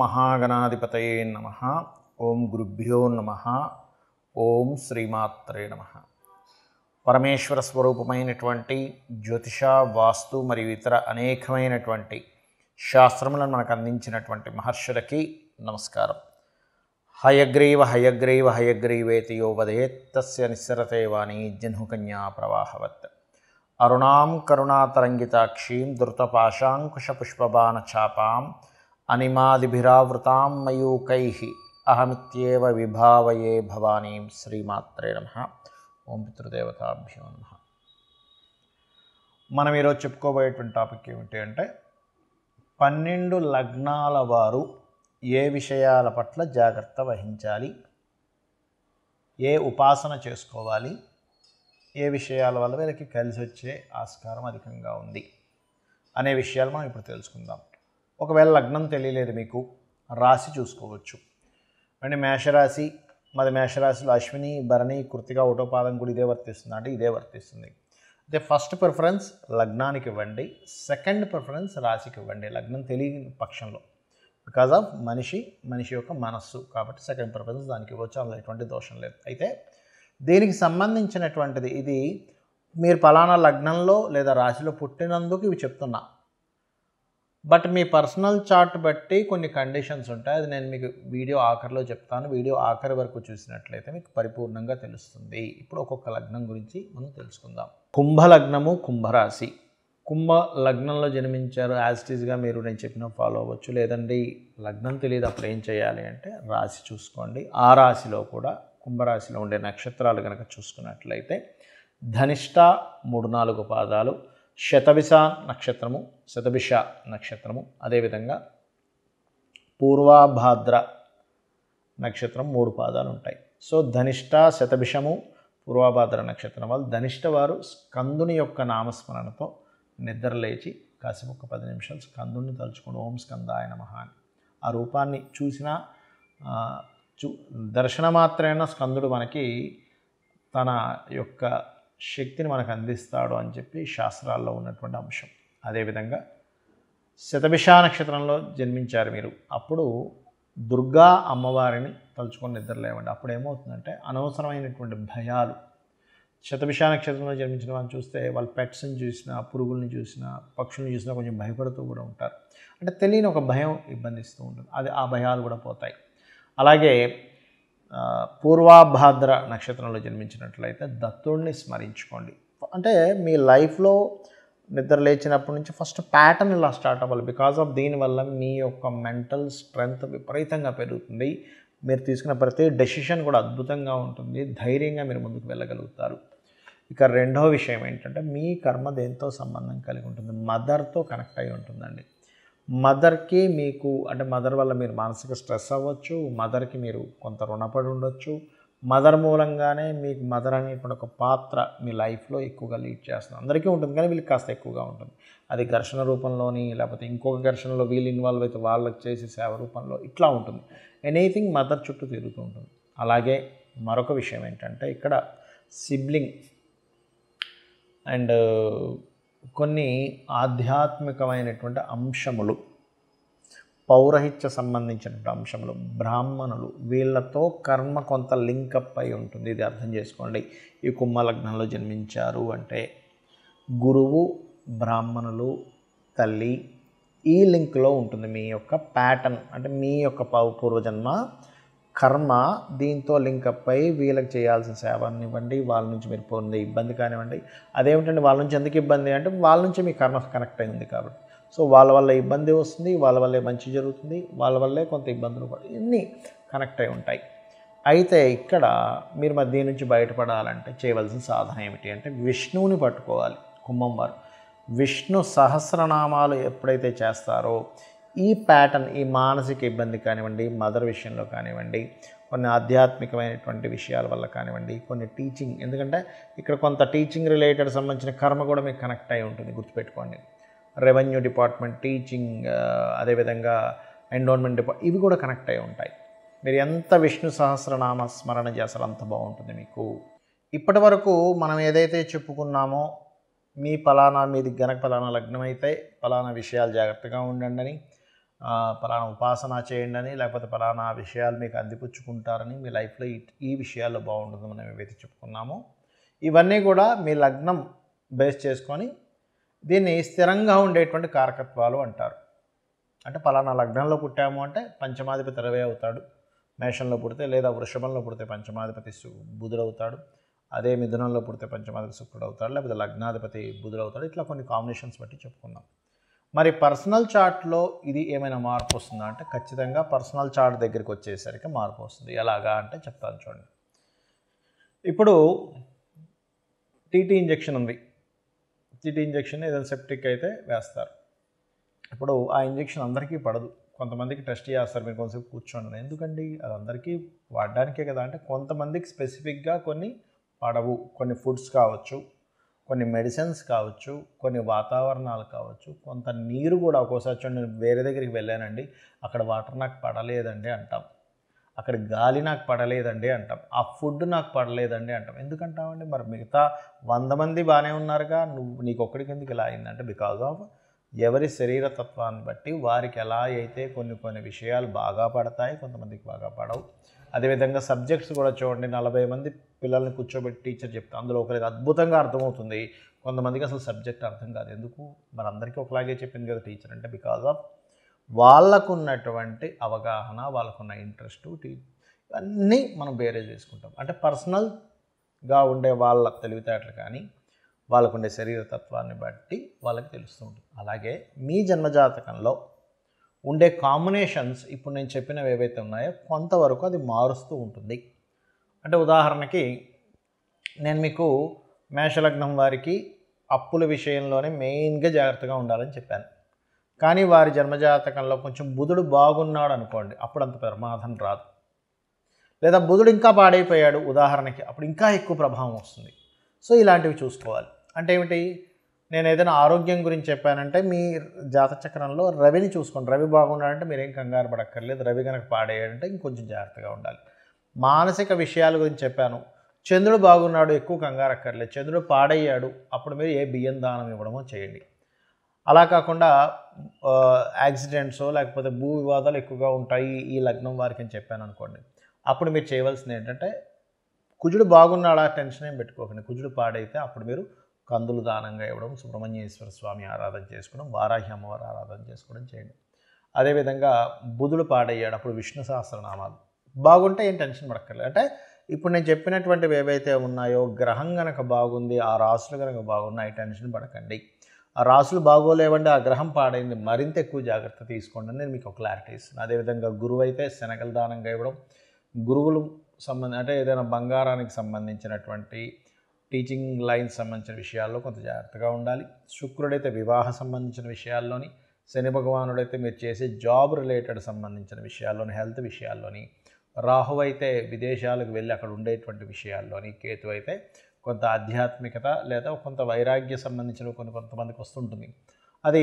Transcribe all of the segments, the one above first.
మహాగణాధిపతయే నమ ఓం గురుభ్యో నమ ఓం శ్రీమాత్రే నమ పరమేశ్వర స్వరూపమైనటువంటి జ్యోతిష వాస్తు మరియు ఇతర అనేకమైనటువంటి శాస్త్రములను మనకు అందించినటువంటి మహర్షులకి నమస్కారం హయగ్రీవ హయగ్రీవ హయగ్రీవేతి యో వదేత్ తస్య నిస్సరతే వాణి జహ్నుకన్యా ప్రవాహవత్ అరుణాం కరుణాతరంగితాక్షీం ధృతపాశాంకుశపుష్పబాణచాపాం అనిమాదిభిరావృతాం మయూకై అహమిత్యేవ విభావయే భవానీం శ్రీమాత్రే నమ ఓం పితృదేవతాభ్యో నమ మనం ఈరోజు చెప్పుకోబోయేటువంటి టాపిక్ ఏమిటి అంటే పన్నెండు లగ్నాల వారు ఏ విషయాల పట్ల జాగ్రత్త వహించాలి ఏ ఉపాసన చేసుకోవాలి ఏ విషయాల వల్ల వీళ్ళకి కలిసి వచ్చే ఆస్కారం అధికంగా ఉంది అనే విషయాలు మనం ఇప్పుడు తెలుసుకుందాం ఒకవేళ లగ్నం తెలియలేదు మీకు రాశి చూసుకోవచ్చు అంటే మేషరాశి మాది మేషరాశిలో అశ్విని భరణి కృతిగా ఒకటో పాదం కూడా ఇదే వర్తిస్తుంది అంటే ఇదే వర్తిస్తుంది అయితే ఫస్ట్ ప్రిఫరెన్స్ లగ్నానికి ఇవ్వండి సెకండ్ ప్రిఫరెన్స్ రాశికి ఇవ్వండి లగ్నం తెలియని పక్షంలో బికాజ్ ఆఫ్ మనిషి మనిషి యొక్క మనస్సు కాబట్టి సెకండ్ ప్రిఫరెన్స్ దానికి ఇవ్వచ్చు అందులో ఎటువంటి దోషం లేదు అయితే దీనికి సంబంధించినటువంటిది ఇది మీరు పలానా లగ్నంలో లేదా రాశిలో పుట్టినందుకు ఇవి చెప్తున్నా బట్ మీ పర్సనల్ చార్ట్ బట్టి కొన్ని కండిషన్స్ ఉంటాయి అది నేను మీకు వీడియో ఆఖరిలో చెప్తాను వీడియో ఆఖరి వరకు చూసినట్లయితే మీకు పరిపూర్ణంగా తెలుస్తుంది ఇప్పుడు ఒక్కొక్క లగ్నం గురించి మనం తెలుసుకుందాం కుంభ లగ్నము కుంభరాశి కుంభ లగ్నంలో జన్మించారు యాజిటీస్గా మీరు నేను చెప్పిన ఫాలో అవ్వచ్చు లేదండి లగ్నం తెలియదు అప్పుడు ఏం చేయాలి అంటే రాశి చూసుకోండి ఆ రాశిలో కూడా కుంభరాశిలో ఉండే నక్షత్రాలు కనుక చూసుకున్నట్లయితే ధనిష్ట మూడు నాలుగు పాదాలు శతభిష నక్షత్రము శతభిష నక్షత్రము అదేవిధంగా పూర్వాభాద్ర నక్షత్రం మూడు పాదాలు ఉంటాయి సో ధనిష్ట శతభిషము పూర్వాభాద్ర నక్షత్రం వాళ్ళు ధనిష్ట వారు స్కందుని యొక్క నామస్మరణతో నిద్ర లేచి కాసేపు ఒక పది నిమిషాలు స్కందుని తలుచుకుని ఓం స్కందాయ నమః అని ఆ రూపాన్ని చూసినా ఆ, చూ దర్శన మాత్రమే స్కందుడు మనకి తన యొక్క శక్తిని మనకు అందిస్తాడు అని చెప్పి శాస్త్రాల్లో ఉన్నటువంటి అంశం అదేవిధంగా శతభిష నక్షత్రంలో జన్మించారు మీరు అప్పుడు దుర్గా అమ్మవారిని తలుచుకొని నిద్రలేవండి అప్పుడు ఏమవుతుందంటే అనవసరమైనటువంటి భయాలు శతభిష నక్షత్రంలో జన్మించిన వాళ్ళని చూస్తే వాళ్ళ పెట్స్ని చూసినా పురుగుల్ని చూసినా పక్షుల్ని చూసినా కొంచెం భయపడుతూ కూడా ఉంటారు అంటే తెలియని ఒక భయం ఇబ్బందిస్తూ ఉంటుంది అది ఆ భయాలు కూడా పోతాయి అలాగే ఆ, పూర్వాభాద్ర నక్షత్రంలో జన్మించినట్లయితే దత్తుడిని స్మరించుకోండి అంటే మీ లైఫ్లో నిద్ర లేచినప్పటి నుంచి ఫస్ట్ ప్యాటర్న్ ఇలా స్టార్ట్ అవ్వాలి బికాజ్ ఆఫ్ దీనివల్ల మీ యొక్క మెంటల్ స్ట్రెంగ్త్ విపరీతంగా పెరుగుతుంది మీరు తీసుకున్న ప్రతి డెసిషన్ కూడా అద్భుతంగా ఉంటుంది ధైర్యంగా మీరు ముందుకు వెళ్ళగలుగుతారు ఇక రెండో విషయం ఏంటంటే మీ కర్మ దేంతో సంబంధం కలిగి ఉంటుంది మదర్తో కనెక్ట్ అయి ఉంటుందండి మదర్కి మీకు అంటే మదర్ వల్ల మీరు మానసిక స్ట్రెస్ అవ్వచ్చు మదర్కి మీరు కొంత రుణపడి ఉండొచ్చు మదర్ మూలంగానే మీకు మదర్ అనేటువంటి ఒక పాత్ర మీ లైఫ్లో ఎక్కువగా లీడ్ చేస్తుంది అందరికీ ఉంటుంది కానీ వీళ్ళకి కాస్త ఎక్కువగా ఉంటుంది అది ఘర్షణ రూపంలోని లేకపోతే ఇంకొక ఘర్షణలో వీళ్ళు ఇన్వాల్వ్ అయితే వాళ్ళకి చేసే సేవ రూపంలో ఇట్లా ఉంటుంది ఎనీథింగ్ మదర్ చుట్టూ తిరుగుతూ ఉంటుంది అలాగే మరొక విషయం ఏంటంటే ఇక్కడ సిబ్లింగ్ అండ్ కొన్ని ఆధ్యాత్మికమైనటువంటి అంశములు పౌరహిత్య సంబంధించినటువంటి అంశములు బ్రాహ్మణులు వీళ్ళతో కర్మ కొంత లింకప్ అయి ఉంటుంది ఇది అర్థం చేసుకోండి ఈ కుంభ లగ్నంలో జన్మించారు అంటే గురువు బ్రాహ్మణులు తల్లి ఈ లింక్లో ఉంటుంది మీ యొక్క ప్యాటర్న్ అంటే మీ యొక్క పౌ- పూర్వజన్మ కర్మ దీంతో లింకప్ అయి వీళ్ళకి చేయాల్సిన సేవనివ్వండి వాళ్ళ నుంచి మీరు పొందే ఇబ్బంది కానివ్వండి అదేమిటండి వాళ్ళ నుంచి ఎందుకు ఇబ్బంది అంటే వాళ్ళ నుంచి మీ కర్మ కనెక్ట్ అయి ఉంది కాబట్టి సో వాళ్ళ వల్ల ఇబ్బంది వస్తుంది వాళ్ళ వల్లే మంచి జరుగుతుంది వాళ్ళ వల్లే కొంత ఇబ్బందులు పడ ఇన్ని కనెక్ట్ అయి ఉంటాయి అయితే ఇక్కడ మీరు మరి దీని నుంచి బయటపడాలంటే చేయవలసిన సాధన ఏమిటి అంటే విష్ణువుని పట్టుకోవాలి కుంభం వారు విష్ణు సహస్రనామాలు ఎప్పుడైతే చేస్తారో ఈ ప్యాటర్న్ ఈ మానసిక ఇబ్బంది కానివ్వండి మదర్ విషయంలో కానివ్వండి కొన్ని ఆధ్యాత్మికమైనటువంటి విషయాల వల్ల కానివ్వండి కొన్ని టీచింగ్ ఎందుకంటే ఇక్కడ కొంత టీచింగ్ రిలేటెడ్ సంబంధించిన కర్మ కూడా మీకు కనెక్ట్ అయి ఉంటుంది గుర్తుపెట్టుకోండి రెవెన్యూ డిపార్ట్మెంట్ టీచింగ్ ఆ, అదేవిధంగా ఎండోన్మెంట్ డిపార్ట్ ఇవి కూడా కనెక్ట్ అయి ఉంటాయి మీరు ఎంత విష్ణు సహస్రనామ స్మరణ చేస్తారో అంత బాగుంటుంది మీకు ఇప్పటి వరకు మనం ఏదైతే చెప్పుకున్నామో మీ పలానా మీది గనక పలానా లగ్నం అయితే పలానా విషయాలు జాగ్రత్తగా ఉండండి అని ఆ, పలానా ఉపాసన చేయండి అని లేకపోతే పలానా విషయాలు మీకు అందిపుచ్చుకుంటారని మీ లైఫ్లో ఈ ఈ విషయాల్లో బాగుంటుంది మనం ఏవైతే చెప్పుకున్నామో ఇవన్నీ కూడా మీ లగ్నం బేస్ చేసుకొని దీన్ని స్థిరంగా ఉండేటువంటి కారకత్వాలు అంటారు అంటే పలానా లగ్నంలో పుట్టాము అంటే పంచమాధిపతి రవి అవుతాడు మేషంలో పుడితే లేదా వృషభంలో పుడితే పంచమాధిపతి సు- బుధుడు అవుతాడు అదే మిథునంలో పుడితే పంచమాధిపతి శుక్రుడు అవుతాడు లేకపోతే లగ్నాధిపతి బుధుడు అవుతాడు ఇట్లా కొన్ని కాంబినేషన్స్ బట్టి చెప్పుకున్నాం మరి పర్సనల్ చార్ట్లో ఇది ఏమైనా మార్పు వస్తుందా అంటే ఖచ్చితంగా పర్సనల్ చార్ట్ దగ్గరికి వచ్చేసరికి మార్పు వస్తుంది ఎలాగా అంటే చెప్తాను చూడండి ఇప్పుడు టీటీ ఇంజెక్షన్ ఉంది టీటీ ఇంజెక్షన్ ఏదైనా సెప్టిక్ అయితే వేస్తారు ఇప్పుడు ఆ ఇంజెక్షన్ అందరికీ పడదు కొంతమందికి టెస్ట్ చేస్తారు మీరు కొంచెంసేపు కూర్చోండి ఎందుకండి అది అందరికీ వాడడానికే కదా అంటే కొంతమందికి స్పెసిఫిక్గా కొన్ని పడవు కొన్ని ఫుడ్స్ కావచ్చు కొన్ని మెడిసిన్స్ కావచ్చు కొన్ని వాతావరణాలు కావచ్చు కొంత నీరు కూడా ఒక్కోసారి చూడండి నేను వేరే దగ్గరికి వెళ్ళానండి అక్కడ వాటర్ నాకు పడలేదండి అంటాం అక్కడ గాలి నాకు పడలేదండి అంటాం ఆ ఫుడ్ నాకు పడలేదండి అంటాం ఎందుకంటామండి మరి మిగతా వంద మంది బాగానే ఉన్నారుగా నువ్వు నీకు ఒక్కడికి ఎందుకు ఇలా అయిందంటే బికాజ్ ఆఫ్ ఎవరి శరీర తత్వాన్ని బట్టి వారికి ఎలా అయితే కొన్ని కొన్ని విషయాలు బాగా పడతాయి కొంతమందికి బాగా పడవు అదేవిధంగా సబ్జెక్ట్స్ కూడా చూడండి నలభై మంది పిల్లల్ని కూర్చోబెట్టి టీచర్ చెప్తా అందులో ఒకరికి అద్భుతంగా అర్థమవుతుంది కొంతమందికి అసలు సబ్జెక్ట్ అర్థం కాదు ఎందుకు మరి అందరికీ ఒకలాగే చెప్పింది కదా టీచర్ అంటే బికాజ్ ఆఫ్ వాళ్ళకున్నటువంటి అవగాహన వాళ్ళకున్న ఇంట్రెస్ట్ ఇవన్నీ మనం బేరేజ్ చేసుకుంటాం అంటే పర్సనల్గా ఉండే వాళ్ళ తెలివితేటలు కానీ వాళ్ళకుండే శరీర తత్వాన్ని బట్టి వాళ్ళకి తెలుస్తుంది అలాగే మీ జన్మజాతకంలో ఉండే కాంబినేషన్స్ ఇప్పుడు నేను చెప్పినవి ఏవైతే ఉన్నాయో కొంతవరకు అది మారుస్తూ ఉంటుంది అంటే ఉదాహరణకి నేను మీకు మేషలగ్నం వారికి అప్పుల విషయంలోనే మెయిన్గా జాగ్రత్తగా ఉండాలని చెప్పాను కానీ వారి జన్మజాతకంలో కొంచెం బుధుడు బాగున్నాడు అనుకోండి అప్పుడు అంత ప్రమాదం రాదు లేదా బుధుడు ఇంకా పాడైపోయాడు ఉదాహరణకి అప్పుడు ఇంకా ఎక్కువ ప్రభావం వస్తుంది సో ఇలాంటివి చూసుకోవాలి అంటే ఏమిటి నేను ఏదైనా ఆరోగ్యం గురించి చెప్పానంటే మీ జాత చక్రంలో రవిని చూసుకోండి రవి బాగున్నాడంటే మీరేం కంగారు పడక్కర్లేదు రవి కనుక పాడేయాడంటే ఇంకొంచెం జాగ్రత్తగా ఉండాలి మానసిక విషయాల గురించి చెప్పాను చంద్రుడు బాగున్నాడు ఎక్కువ కంగారు అక్కర్లేదు చంద్రుడు పాడయ్యాడు అప్పుడు మీరు ఏ బియ్యం దానం ఇవ్వడమో చేయండి అలా కాకుండా ఆ, యాక్సిడెంట్స్ లేకపోతే భూ వివాదాలు ఎక్కువగా ఉంటాయి ఈ లగ్నం వారికి అని చెప్పాను అనుకోండి అప్పుడు మీరు చేయవలసింది ఏంటంటే కుజుడు బాగున్నాడా టెన్షన్ ఏం పెట్టుకోకండి కుజుడు పాడైతే అప్పుడు మీరు కందులు దానంగా ఇవ్వడం సుబ్రహ్మణ్యేశ్వర స్వామి ఆరాధన చేసుకోవడం వారాహి అమ్మవారి ఆరాధన చేసుకోవడం చేయండి అదేవిధంగా బుధుడు పాడయ్యాడు అప్పుడు విష్ణు సహస్రనామాలు బాగుంటే ఏం టెన్షన్ పడక్కర్లేదు అంటే ఇప్పుడు నేను చెప్పినటువంటివి ఏవైతే ఉన్నాయో గ్రహం గనక బాగుంది ఆ రాసులు కనుక బాగున్నాయి టెన్షన్ పడకండి ఆ రాసులు బాగోలేవండి ఆ గ్రహం పాడైంది మరింత ఎక్కువ జాగ్రత్త తీసుకోండి అని నేను మీకు ఒక క్లారిటీ ఇస్తున్నాను అదేవిధంగా గురువు అయితే శనగల దానంగా ఇవ్వడం గురువులు సంబంధ అంటే ఏదైనా బంగారానికి సంబంధించినటువంటి టీచింగ్ లైన్ సంబంధించిన విషయాల్లో కొంత జాగ్రత్తగా ఉండాలి శుక్రుడైతే వివాహ సంబంధించిన విషయాల్లోని శని భగవానుడైతే మీరు చేసే జాబ్ రిలేటెడ్ సంబంధించిన విషయాల్లోని హెల్త్ విషయాల్లోని రాహు అయితే విదేశాలకు వెళ్ళి అక్కడ ఉండేటువంటి విషయాల్లోని కేతు అయితే కొంత ఆధ్యాత్మికత లేదా కొంత వైరాగ్య సంబంధించిన కొన్ని కొంతమందికి వస్తుంటుంది అది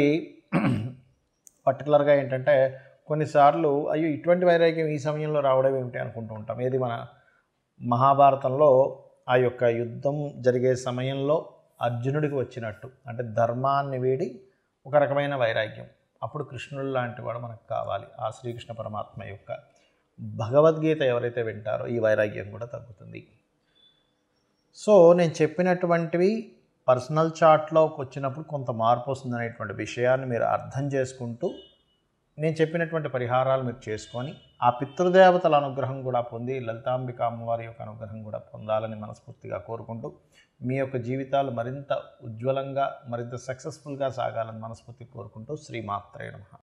పర్టికులర్గా ఏంటంటే కొన్నిసార్లు అయ్యో ఇటువంటి వైరాగ్యం ఈ సమయంలో రావడం ఏమిటి అనుకుంటూ ఉంటాం ఏది మన మహాభారతంలో ఆ యొక్క యుద్ధం జరిగే సమయంలో అర్జునుడికి వచ్చినట్టు అంటే ధర్మాన్ని వీడి ఒక రకమైన వైరాగ్యం అప్పుడు కృష్ణుడు లాంటి వాడు మనకు కావాలి ఆ శ్రీకృష్ణ పరమాత్మ యొక్క భగవద్గీత ఎవరైతే వింటారో ఈ వైరాగ్యం కూడా తగ్గుతుంది సో నేను చెప్పినటువంటివి పర్సనల్ చార్ట్లోకి వచ్చినప్పుడు కొంత మార్పు వస్తుంది అనేటువంటి విషయాన్ని మీరు అర్థం చేసుకుంటూ నేను చెప్పినటువంటి పరిహారాలు మీరు చేసుకొని ఆ పితృదేవతల అనుగ్రహం కూడా పొంది లలితాంబిక అమ్మవారి యొక్క అనుగ్రహం కూడా పొందాలని మనస్ఫూర్తిగా కోరుకుంటూ మీ యొక్క జీవితాలు మరింత ఉజ్వలంగా మరింత సక్సెస్ఫుల్గా సాగాలని మనస్ఫూర్తి కోరుకుంటూ శ్రీమాత్రే నమః